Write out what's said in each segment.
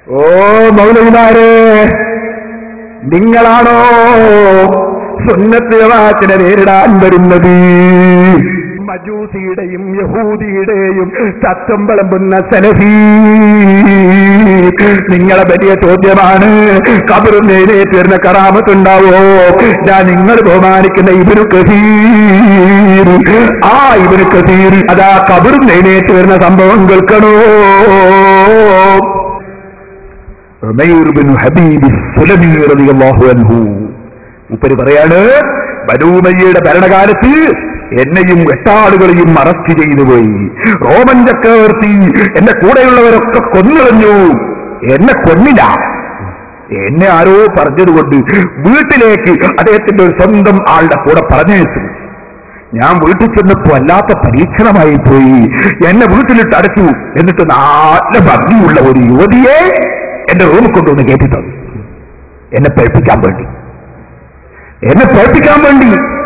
ഓ മൗലവിമാരെ നിങ്ങളാണോ സുന്നത്ത് ജമാഅത്തിനെ നേരിടാൻ വരുന്നത് മജൂസിയുടെയും യഹൂദിയുടെയും തത്വം വിളമ്പുന്ന സലഫി നിങ്ങളെ വലിയ ചോദ്യമാണ് കബറും നേരിട്ട് വരുന്ന കറാമത്തുണ്ടാവോ ഞാൻ നിങ്ങൾ ബഹുമാനിക്കുന്ന ഇവര് കസീർ ആ ഇവര് കസീർ അതാ കബറും നേരിട്ട് വരുന്ന സംഭവം കേൾക്കണോ ഉമൈർ ബിൻ ഹബീബ് സുലമി റളിയല്ലാഹു അൻഹു മൂപ്പര് പറയാണ് ബനൂമയ്യയുടെ ഭരണകാലത്ത് എന്നെയും എട്ടാളുകളെയും അറസ്റ്റ് ചെയ്തു പോയി റോമൻ ചക്രവർത്തി എന്റെ കൂടെയുള്ളവരൊക്കെ കൊന്നുകളഞ്ഞു എന്നെ കൊന്നില്ല എന്നെ ആരോ പറഞ്ഞതുകൊണ്ട് വീട്ടിലേക്ക് അദ്ദേഹത്തിന്റെ ഒരു സ്വന്തം ആളുടെ കൂടെ പറഞ്ഞയച്ചു ഞാൻ വീട്ടിൽ ചെന്നപ്പോ അല്ലാത്ത പരീക്ഷണമായി പോയി എന്നെ വീട്ടിലിട്ട് അടച്ചു എന്നിട്ട് നല്ല ഭംഗിയുള്ള ഒരു യുവതിയെ എന്റെ റൂമിൽ കൊണ്ടുവന്ന് കയറ്റി തന്നു എന്നെ പഴിപ്പിക്കാൻ വേണ്ടി എന്നെ പഴിപ്പിക്കാൻ വേണ്ടി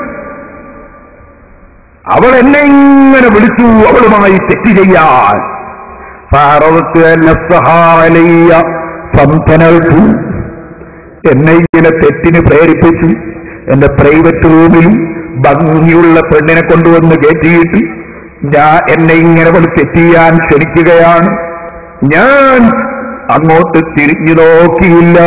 അവൾ എന്നെ ഇങ്ങനെ വിളിച്ചു അവളുമായി തെറ്റ് ചെയ്യാൻ ഫാറവത്ത് നഫ്സഹാ അലയ്യ ഫംതനൽതു. എന്നെ ഇങ്ങനെ തെറ്റിന് പ്രേരിപ്പിച്ചു എന്റെ പ്രൈവറ്റ് റൂമിൽ ഭംഗിയുള്ള പെണ്ണിനെ കൊണ്ടുവന്ന് കയറ്റിയിട്ട് ഞാൻ എന്നെ ഇങ്ങനെ അവൾ തെറ്റ് ചെയ്യാൻ ക്ഷണിക്കുകയാണ് ഞാൻ അങ്ങോട്ട് തിരിഞ്ഞു നോക്കിയില്ല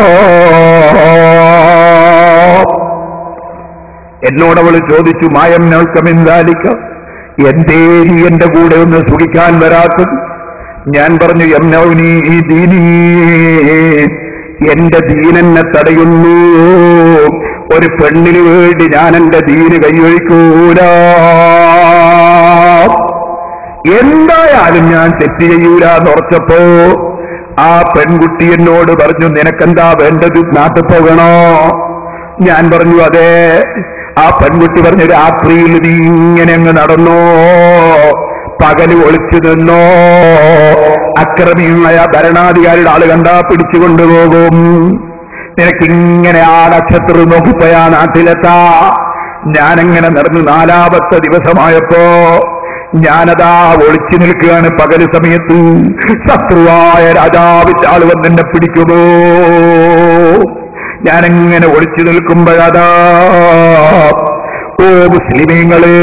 എന്നോട് അവൾ ചോദിച്ചു മായം നൗക്കമെന്താലിക്ക എന്തേ നീ എന്റെ കൂടെ ഒന്ന് സുഖിക്കാൻ വരാത്തത് ഞാൻ പറഞ്ഞു യംനൗനി ഈ ദീനീ എന്റെ ദീനെന്നെ തടയുന്നു ഒരു പെണ്ണിന് വേണ്ടി ഞാൻ എന്റെ ദീന് കൈയൊഴിക്കൂല എന്തായാലും ഞാൻ തെറ്റ് ചെയ്യൂല എന്ന് ഉറച്ചപ്പോ ആ പെൺകുട്ടി എന്നോട് പറഞ്ഞു നിനക്കെന്താ വേണ്ടത് നാട്ടിൽ പോകണോ ഞാൻ പറഞ്ഞു അതെ ആ പെൺകുട്ടി പറഞ്ഞു രാത്രിയിൽ നീ ഇങ്ങനെ അങ്ങ് നടന്നോ പകല് ഒളിച്ചു നിന്നോ അക്രമിയായ ഭരണാധികാരിയുടെ ആള് കണ്ടാ പിടിച്ചു കൊണ്ടുപോകും നിനക്കിങ്ങനെ ആ നക്ഷത്രം നോക്കിപ്പോയാ നാട്ടിലെത്താ ഞാനങ്ങനെ നടന്ന് നാലാമത്തെ ദിവസമായപ്പോ ഞാനതാ ഒളിച്ചു നിൽക്കുകയാണ് പകല് സമയത്ത് ശത്രുവായ രാജാവിന്റെ ആള് വന്ന് എന്നെ പിടിക്കുമോ ഞാനെങ്ങനെ ഒളിച്ചു നിൽക്കുമ്പോഴതാ ഓ മുസ്ലിമീങ്ങളെ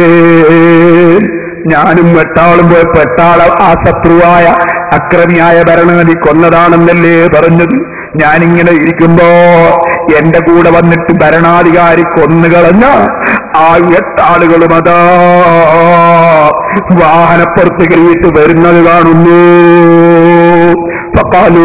ഞാനും എട്ടാളും പോയപ്പോ എട്ടാള ആ ശത്രുവായ അക്രമിയായ ഭരണഗതി കൊന്നതാണെന്നല്ലേ പറഞ്ഞത് ഞാനിങ്ങനെ ഇരിക്കുമ്പോ എന്റെ കൂടെ വന്നിട്ട് ഭരണാധികാരി കൊന്നുകളഞ്ഞ ആ എട്ടാളുകളും അതാ വാഹനപ്പുറത്ത് കയറിയിട്ട് വരുന്നത് കാണുന്നു ഫഖാലൂ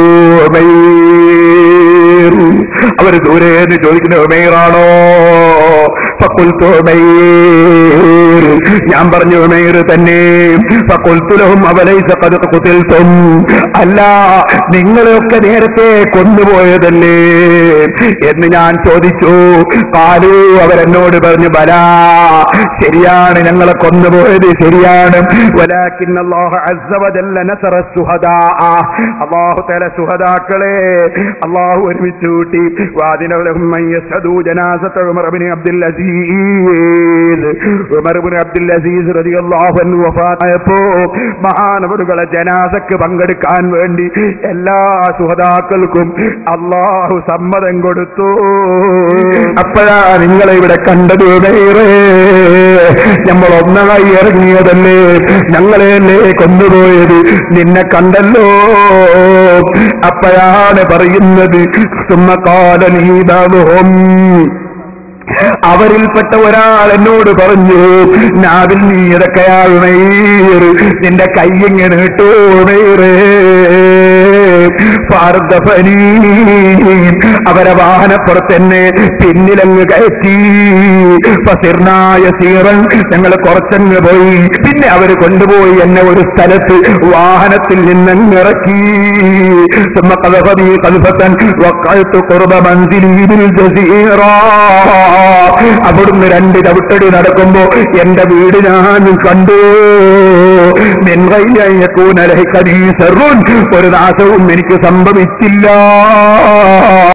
ഉമൈർ. അവര് ദൂരേന്ന് ചോദിക്കുന്ന ഉമേറാണോ ഫഖുൽതു ഉമൈർ. ഞാൻ പറഞ്ഞു ഉമേർ തന്നെ ഫഖുൽതുലഹും അവലൈസ ഖദ് ഖുതിൽതും അല്ല നിങ്ങളെയൊക്കെ നേരത്തെ കൊന്നുപോയതല്ലേ എന്ന് ഞാൻ ചോദിച്ചു കാലു അവരെന്നോട് പറഞ്ഞു ബലാ ശരിയാണ് ഞങ്ങളെ കൊന്നുപോയത് ശരിയാണ് വലാക്കിൻ അല്ലാഹു അസ്സ വജല്ല നസറ സുഹദാ അല്ലാഹു തആല സുഹദാക്കളെ അല്ലാഹു ഒരുമിച്ച് കൂട്ടി വാദിനലഹും മയ്യസദു ജനാസത ഉമർ ഇബ്നു അബ്ദുൽ അസീസ് ഉമർ ഇബ്നു അബ്ദുൽ അസീസ് റളിയല്ലാഹു അൻഹു വഫാത്തായപ്പോ മഹാനവറുകളെ ജനാസക്ക് പങ്കെടുക്കാൻ വേണ്ടി എല്ലാ സുഹദാക്കൾക്കും അള്ളാഹു സമ്മതം കൊടുത്തു അപ്പോഴാ നിങ്ങളെ ഇവിടെ കണ്ടത് വേറെ നമ്മൾ ഒന്നായി ഇറങ്ങിയതല്ലേ ഞങ്ങളെയല്ലേ കൊണ്ടുപോയത് നിന്നെ കണ്ടല്ലോ അപ്പോഴാണ് പറയുന്നത് സുമ്മക്കാലനീതാവും അവരിൽപ്പെട്ട ഒരാൾ എന്നോട് പറഞ്ഞു നാവിൽ നീ ഇതൊക്കെയാണ് നിന്റെ കൈയിങ്ങനെ ഇട്ടു പാർദ്ധപനി അവരെ വാഹനപ്പുറത്ത് എന്നെ പിന്നിലങ്ങ് കയറ്റി ഫസിർനായ സീറൻ ഞങ്ങൾ കുറച്ചങ്ങ് പോയി പിന്നെ അവര് കൊണ്ടുപോയി എന്നെ ഒരു സ്ഥലത്ത് വാഹനത്തിൽ നിന്നങ്ങ് ഇറക്കി ثم قذفني قذفة وقعت قرب منزلي بالجزيرة അവിടുന്ന് രണ്ട് ചവിട്ടടി നടക്കുമ്പോ എന്റെ വീട് ഞാൻ കണ്ടു ഒരു നാശവും എനിക്ക് സംഭവിച്ചില്ല